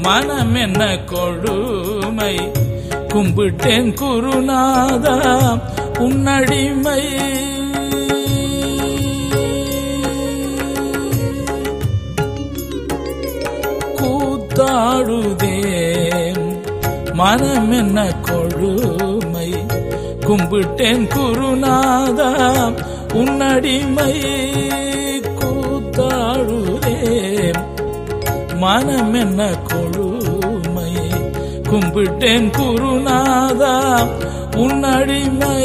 மனம் என்ன கொடுமை கும்பிட்டேன் குருநாதா உன்னடிமை கூத்தாடுதே மனம் என்ன கொழுமை கும்பிட்டேன் குருநாதா உன்னடிமை கூத்தாடுதே மனம் என்ன கொழுமை கும்பிட்டேன் குருநாதா உன்னடிமை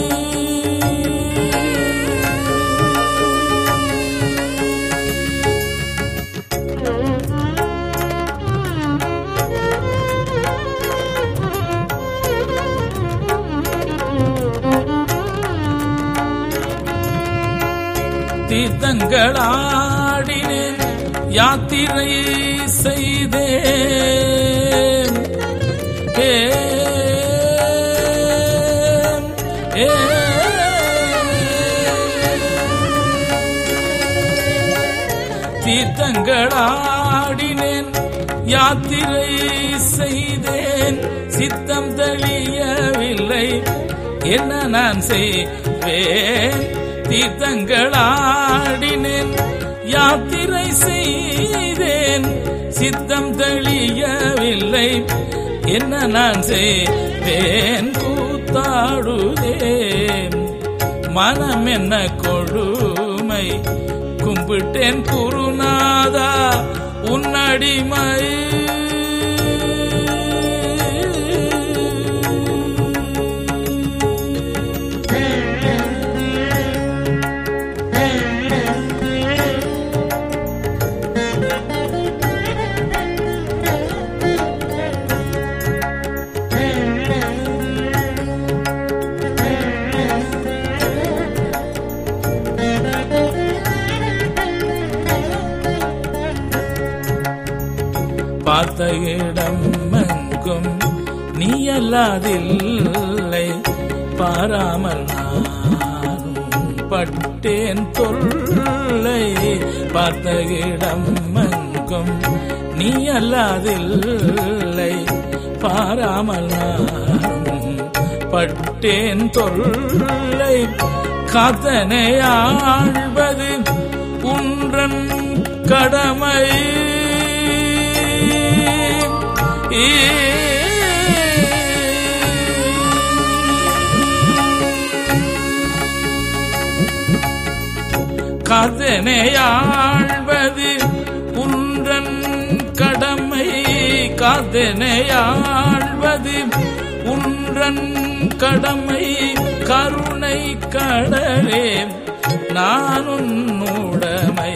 தீர்த்தங்களாடினேன் யாத்திரை செய்தேன் ஏ, ஏ, தீர்த்தங்களாடினேன் யாத்திரை செய்தேன் சித்தம் தெளியவில்லை என்ன நான் செய்வேன் தீர்த்தங்களாடினேன் யாத்திரை செய்தேன் சித்தம் தெளியவில்லை என்ன நான் செய்வேன் கூத்தாடுதேன் மனம் என்ன கொழுமை கும்பிட்டேன் குருநாதா உன்னடிமை பார்த்த இடம் எங்கும் நீ அல்லாதில்லை பாராமல் நானும் பட்டேன் தொல்லை பார்த்த இடம் எங்கும் நீ அல்லாதில்லை பாராமல் நானும் பட்டேன் தொல்லை காத்தனை ஆழ்வது உன்றன் கடமை காதனையாழ்வது உன்றன் கடமை காதனையாழ்வது உன்றன் கடமை கருணை கடலே நான் உன்னுடைமை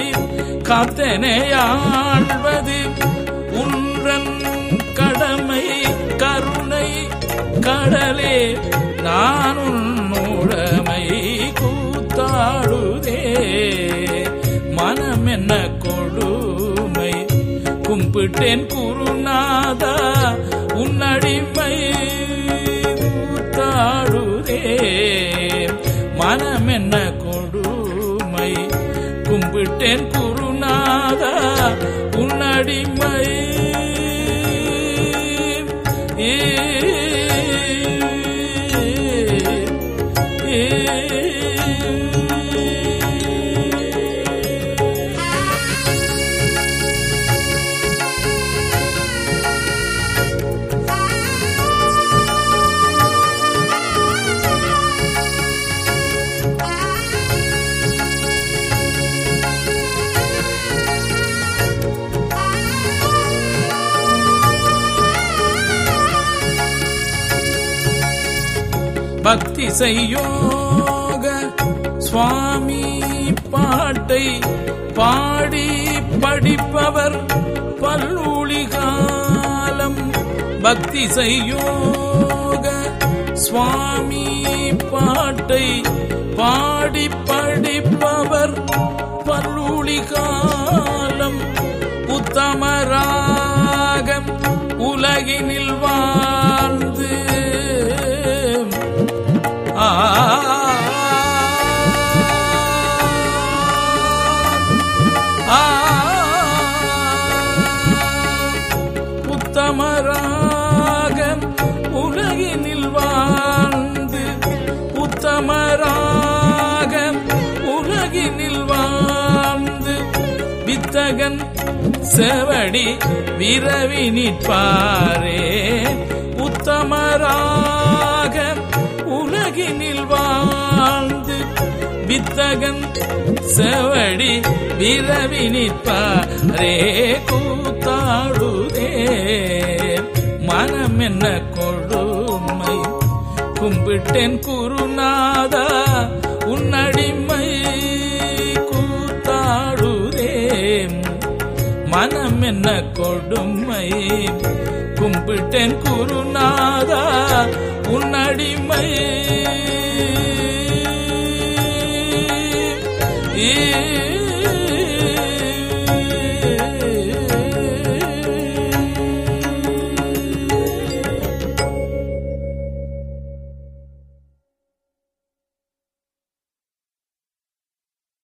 காத்தனையாழ்வது உன்றன் கடமை கருணை கடலே நான் உன்னுடைமை கூத்தாடுதே மனம் என்ன கொடுமை கும்பிட்டேன் குருநாதா உன்னடிமை கூத்தாடுதே மனம் என்ன கொடுமை கும்பிட்டேன் குருநாதா உன்னடிமை ஏ, ஏ, பக்தி செய்யோக சுவாமி பாட்டை பாடி படிப்பவர் பல்லூழி காலம் பக்தி செய்யோக சுவாமி பாட்டை பாடி படிப்பவர் பல்லூழி காலம் உத்தமராகம் உலகினில் வாழ்ந்து ஆ ஆ உத்தமராக உலகினில் வாழ்ந்து உத்தமராக உலகினில் வாழ்ந்து வித்தகன் செவடி விரவி நிற்பாரே உத்தமராக உலகினில் வாழ்ந்து வித்தகன் செவடி விரவி நிற்பாரே கூத்தாடுதே மனம் என்ன கொடுமை கும்பிட்டேன் குருநாதா உன்னடிமை கூத்தாடுதே மனம் என்ன கொடுமை கும்பிட்டேன் குருநாதா உன்னடிமை ஏ